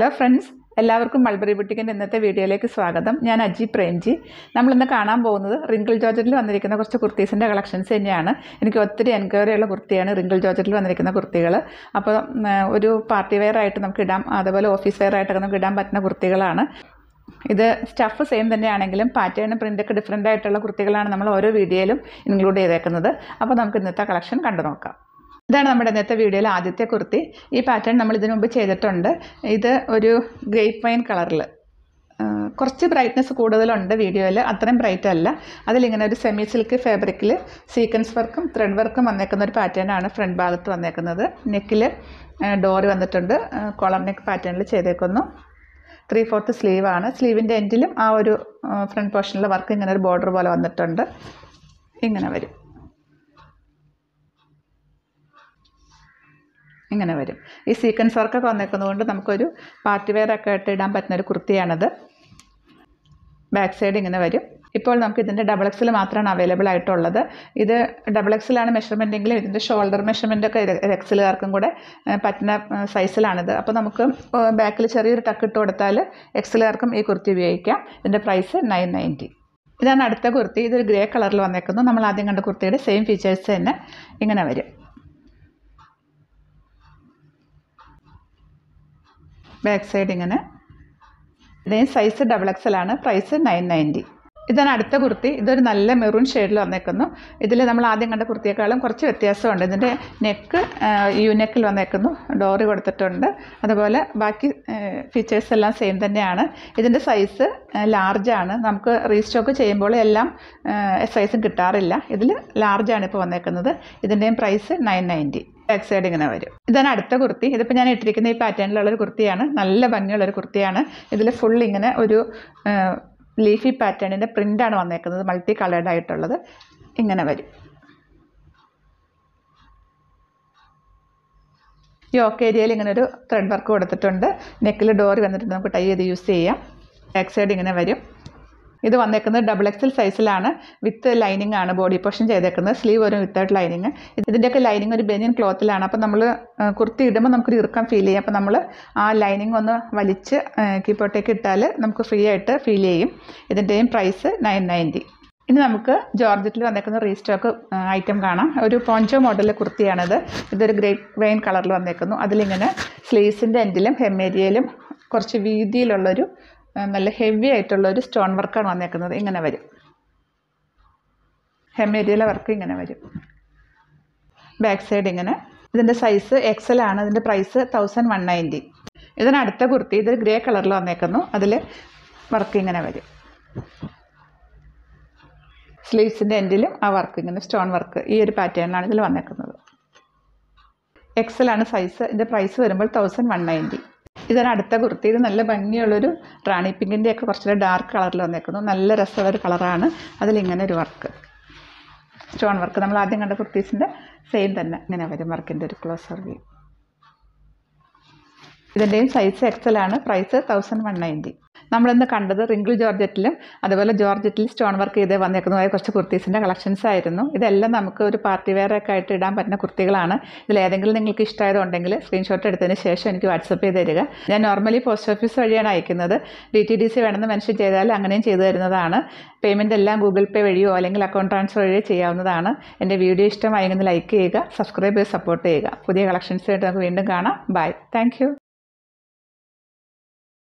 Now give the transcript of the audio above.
hello friends എല്ലാവർക്കും Mulberry ബുട്ടിക്കിൻ്റെ ഇന്നത്തെ വീഡിയോയിലേക്ക് സ്വാഗതം ഞാൻ അജി പ്രേംജി നമ്മളിന്ന് കാണാൻ പോകുന്നത് റിങ്കിൾ ജോർജറ്റിൽ വന്നിരിക്കുന്ന കുറച്ച് കുർത്തീസിൻ്റെ കളക്ഷൻസ് തന്നെയാണ് എനിക്ക് ഒത്തിരി എൻക്വയറി ഉള്ള കുർത്തിയാണ് റിങ്കിൾ ജോർജറ്റിൽ വന്നിരിക്കുന്ന കുർത്തികൾ അപ്പോൾ ഉം, ഒരു പാർട്ടി വെയർ ആയിട്ട് നമുക്ക് ഇടാം അതുപോലെ ഓഫീസ് വെയർ ആയിട്ടൊക്കെ നമുക്ക് ഇടാൻ പറ്റുന്ന കുർത്തികളാണ് ഇത് സ്റ്റഫ് സെയിം തന്നെയാണെങ്കിലും പാറ്റേണും പ്രിൻ്റൊക്കെ ഡിഫറെൻ്റ് ആയിട്ടുള്ള കുർത്തികളാണ് നമ്മൾ ഓരോ വീഡിയോയിലും ഇൻക്ലൂഡ് ചെയ്തേക്കുന്നത് അപ്പോൾ നമുക്ക് ഇന്നത്തെ കളക്ഷൻ കണ്ടു നോക്കാം ഇതാണ് നമ്മുടെ ഇന്നത്തെ വീഡിയോയിലെ ആദ്യത്തെ കുർത്തി ഈ പാറ്റേൺ നമ്മൾ ഇതിനു മുമ്പ് ചെയ്തിട്ടുണ്ട് ഇത് ഒരു ഗ്രേപ്പ് വൈൻ കളറിൽ കുറച്ച് ബ്രൈറ്റ്നസ് കൂടുതലുണ്ട് വീഡിയോയിൽ അത്രയും ബ്രൈറ്റ് അല്ല അതിലിങ്ങനെ ഒരു സെമി സിൽക്ക് ഫാബ്രിക്കിൽ സീക്വൻസ് വർക്കും ത്രെഡ് വർക്കും വന്നേക്കുന്ന ഒരു പാറ്റേൺ ആണ് ഫ്രണ്ട് ഭാഗത്ത് വന്നേക്കുന്നത് നെക്കിൽ ഡോറ് വന്നിട്ടുണ്ട് കോളർ നെക്ക് പാറ്റേണിൽ ചെയ്തേക്കുന്നു ത്രീ ഫോർത്ത് സ്ലീവാണ് സ്ലീവിൻ്റെ എൻഡിലും ആ ഒരു ഫ്രണ്ട് പോർഷനിലെ വർക്ക് ഇങ്ങനെ ഒരു ബോർഡർ പോലെ വന്നിട്ടുണ്ട് ഇങ്ങനെ വരും ഇങ്ങനെ വരും ഈ സീക്വൻസ് വർക്കൊക്കെ വന്നേക്കുന്നതുകൊണ്ട് നമുക്കൊരു പാർട്ടി വെയർ ഒക്കെ ആയിട്ട് ഇടാൻ പറ്റുന്ന ഒരു കുർത്തിയാണത് ബാക്ക് സൈഡ് ഇങ്ങനെ വരും ഇപ്പോൾ നമുക്ക് ഇതിൻ്റെ ഡബിൾ എക്സിൽ മാത്രമാണ് അവൈലബിൾ ആയിട്ടുള്ളത് ഇത് ഡബിൾ എക്സിലാണ് മെഷർമെൻ്റ് എങ്കിലും ഇതിൻ്റെ ഷോൾഡർ മെഷർമെൻ്റ് ഒക്കെ എക്സിലുകാർക്കും കൂടെ ഏഹ്, പറ്റുന്ന ഏഹ്, സൈസിലാണിത് അപ്പോൾ നമുക്ക് ബാക്കിൽ ചെറിയൊരു ടക്ക് ഇട്ട് കൊടുത്താൽ എക്സിലുകാർക്കും ഈ കുർത്തി ഉപയോഗിക്കാം ഇതിൻ്റെ പ്രൈസ് നയൻ നയൻറ്റി ഇതാണ് അടുത്ത കുർത്തി ഇതൊരു ഗ്രേ കളറിൽ വന്നേക്കുന്നു നമ്മൾ ആദ്യം കണ്ട കുർത്തിയുടെ സെയിം ഫീച്ചേഴ്സ് തന്നെ ഇങ്ങനെ വരും ബാക്ക് സൈഡ് ഇങ്ങനെ ഇതേ സൈസ് ഡബിൾ എക്സൽ ആണ് പ്രൈസ് നയൻ നയൻറ്റി ഇതാണ് അടുത്ത കുർത്തി ഇതൊരു നല്ല മെറൂൺ ഷെയ്ഡിൽ വന്നേക്കുന്നു ഇതിൽ നമ്മൾ ആദ്യം കണ്ട കുർത്തിയേക്കാളും കുറച്ച് വ്യത്യാസമുണ്ട് ഇതിൻ്റെ നെക്ക് യു നെക്കിൽ വന്നേക്കുന്നു ഡോറ് കൊടുത്തിട്ടുണ്ട് അതുപോലെ ബാക്കി ഫീച്ചേഴ്സ് എല്ലാം സെയിം തന്നെയാണ് ഇതിൻ്റെ സൈസ് ലാർജാണ് നമുക്ക് റീസ്റ്റോക്ക് ചെയ്യുമ്പോൾ എല്ലാം സൈസും കിട്ടാറില്ല ഇതിൽ ലാർജാണ് ഇപ്പോൾ വന്നേക്കുന്നത് ഇതിൻ്റെയും price nine ninety back side ഇങ്ങനെ വരും ഇതാണ് അടുത്ത കുർത്തി ഇതിപ്പോൾ ഞാൻ ഇട്ടിരിക്കുന്ന ഈ പാറ്റേണിലുള്ള ഒരു കുർത്തിയാണ് നല്ല ഭംഗിയുള്ളൊരു കുർത്തിയാണ് ഇതിൽ ഫുൾ ഇങ്ങനെ ഒരു ലീഫി പാറ്റേണിൻ്റെ പ്രിൻ്റാണ് വന്നേക്കുന്നത് മൾട്ടി കളേർഡ് ആയിട്ടുള്ളത് ഇങ്ങനെ വരും യോക്ക് ഏരിയയിൽ ഇങ്ങനെ ഒരു ത്രെഡ് വർക്ക് കൊടുത്തിട്ടുണ്ട് നെക്കിൽ ഡോറി വന്നിട്ട് നമുക്ക് ടൈ ചെയ്ത് യൂസ് ചെയ്യാം ബാക്ക് സൈഡ് ഇങ്ങനെ വരും ഇത് വന്നേക്കുന്നത് ഡബിൾ എക്സൽ സൈസിലാണ് വിത്ത് ലൈനിങ് ആണ് ബോഡി പോർഷൻ ചെയ്തേക്കുന്നത് സ്ലീവ് വരും വിത്തൗട്ട് ലൈനിങ് ഇതിൻ്റെയൊക്കെ ലൈനിങ് ഒരു ബനിയൻ ക്ലോത്തിലാണ് അപ്പോൾ നമ്മൾ കുർത്തി ഇടുമ്പോൾ നമുക്കൊരു ഇറുക്കം ഫീൽ ചെയ്യും അപ്പോൾ നമ്മൾ ആ ലൈനിങ് ഒന്ന് വലിച്ച് കീപ്പോട്ടേക്ക് ഇട്ടാൽ നമുക്ക് ഫ്രീ ആയിട്ട് ഫീൽ ചെയ്യും ഇതിൻ്റെയും പ്രൈസ് നയൻ നയൻറ്റി ഇനി നമുക്ക് ജോർജറ്റിൽ വന്നേക്കുന്ന റീസ്റ്റോക്ക് ഐറ്റം കാണാം ഒരു പോഞ്ചോ മോഡൽ കുർത്തിയാണിത് ഇതൊരു ഗ്രേറ്റ് വെയിൻ കളറിൽ വന്നേക്കുന്നു അതിലിങ്ങനെ സ്ലീവ്സിൻ്റെ എൻഡിലും ഹെമ്മേരിയയിലും കുറച്ച് വീതിയിലുള്ളൊരു ആ, നല്ല ഹെവി ആയിട്ടുള്ള ഒരു സ്റ്റോൺ വർക്കാണ് വന്നേക്കുന്നത് ഇങ്ങനെ വരും ഹെമ്മേരിയയിലെ വർക്ക് ഇങ്ങനെ വരും ബാക്ക് സൈഡ് ഇങ്ങനെ ഇതിൻ്റെ സൈസ് എക്സൽ ആണ് ഇതിൻ്റെ പ്രൈസ് തൗസൻഡ് വൺ നയൻറ്റി ഇതിന് അടുത്ത കുർത്തി ഇത് ഗ്രേ കളറിൽ വന്നേക്കുന്നു അതിൽ വർക്ക് ഇങ്ങനെ വരും സ്ലീവ്സിൻ്റെ എൻഡിലും ആ വർക്ക് ഇങ്ങനെ സ്റ്റോൺ വർക്ക് ഈ ഒരു പാറ്റേണിലാണ് ഇതിൽ വന്നേക്കുന്നത് എക്സൽ ആണ് സൈസ് ഇതിൻ്റെ പ്രൈസ് വരുമ്പോൾ തൗസൻഡ് വൺ നയൻറ്റി ഇതാണ് അടുത്ത കുർത്തി ഇത് നല്ല ഭംഗിയുള്ളൊരു റാണി പിങ്കിൻ്റെ ഒക്കെ കുറച്ചുകൂടെ ഡാർക്ക് കളറിൽ വന്നേക്കുന്നു നല്ല രസമുള്ള ഒരു കളറാണ് അതിലിങ്ങനെ ഒരു വർക്ക് സ്റ്റോൺ വർക്ക് നമ്മൾ ആദ്യം കണ്ട കുർത്തീസിൻ്റെ സെയിം തന്നെ ഇങ്ങനെ വരും വർക്കിൻ്റെ ഒരു ക്ലോസർ വ്യൂ ഇതിൻ്റെയും സൈസ് എക്സൽ ആണ് പ്രൈസ് തൗസൻഡ് വൺ നയൻറ്റി നമ്മളിന്ന് കണ്ടത് റിങ്കിൾ ജോർജറ്റിലും അതുപോലെ ജോർജറ്റിൽ സ്റ്റോൺ വർക്ക് ചെയ്ത് വന്നേക്കുന്നതായ കുറച്ച് കുർത്തീസിൻ്റെ കളക്ഷൻസ് ആയിരുന്നു ഇതെല്ലാം നമുക്ക് ഒരു പാർട്ടി വെയർ ഒക്കെ ആയിട്ട് ഇടാൻ പറ്റുന്ന കുർത്തികളാണ് ഇതിൽ ഏതെങ്കിലും നിങ്ങൾക്ക് ഇഷ്ടമായതുണ്ടെങ്കിൽ സ്ക്രീൻഷോട്ട് എടുത്തതിന് ശേഷം എനിക്ക് വാട്സപ്പ് ചെയ്ത് തരിക ഞാൻ നോർമലി പോസ്റ്റ് ഓഫീസ് വഴിയാണ് അയക്കുന്നത് ഡി ടി ഡി സി വേണമെന്ന് മെൻഷൻ ചെയ്താൽ അങ്ങനെയും ചെയ്തു തരുന്നതാണ് പേയ്മെൻ്റ് എല്ലാം ഗൂഗിൾ പേ വഴിയോ അല്ലെങ്കിൽ അക്കൗണ്ട് ട്രാൻസ്ഫർ വഴിയോ ചെയ്യാവുന്നതാണ് എൻ്റെ വീഡിയോ ഇഷ്ടമായെങ്കിൽ ലൈക്ക് ചെയ്യുക സബ്സ്ക്രൈബ് ചെയ്ത് സപ്പോർട്ട് ചെയ്യുക പുതിയ കളക്ഷൻസ് ആയിട്ട് നമുക്ക് വീണ്ടും കാണാം ബൈ താങ്ക്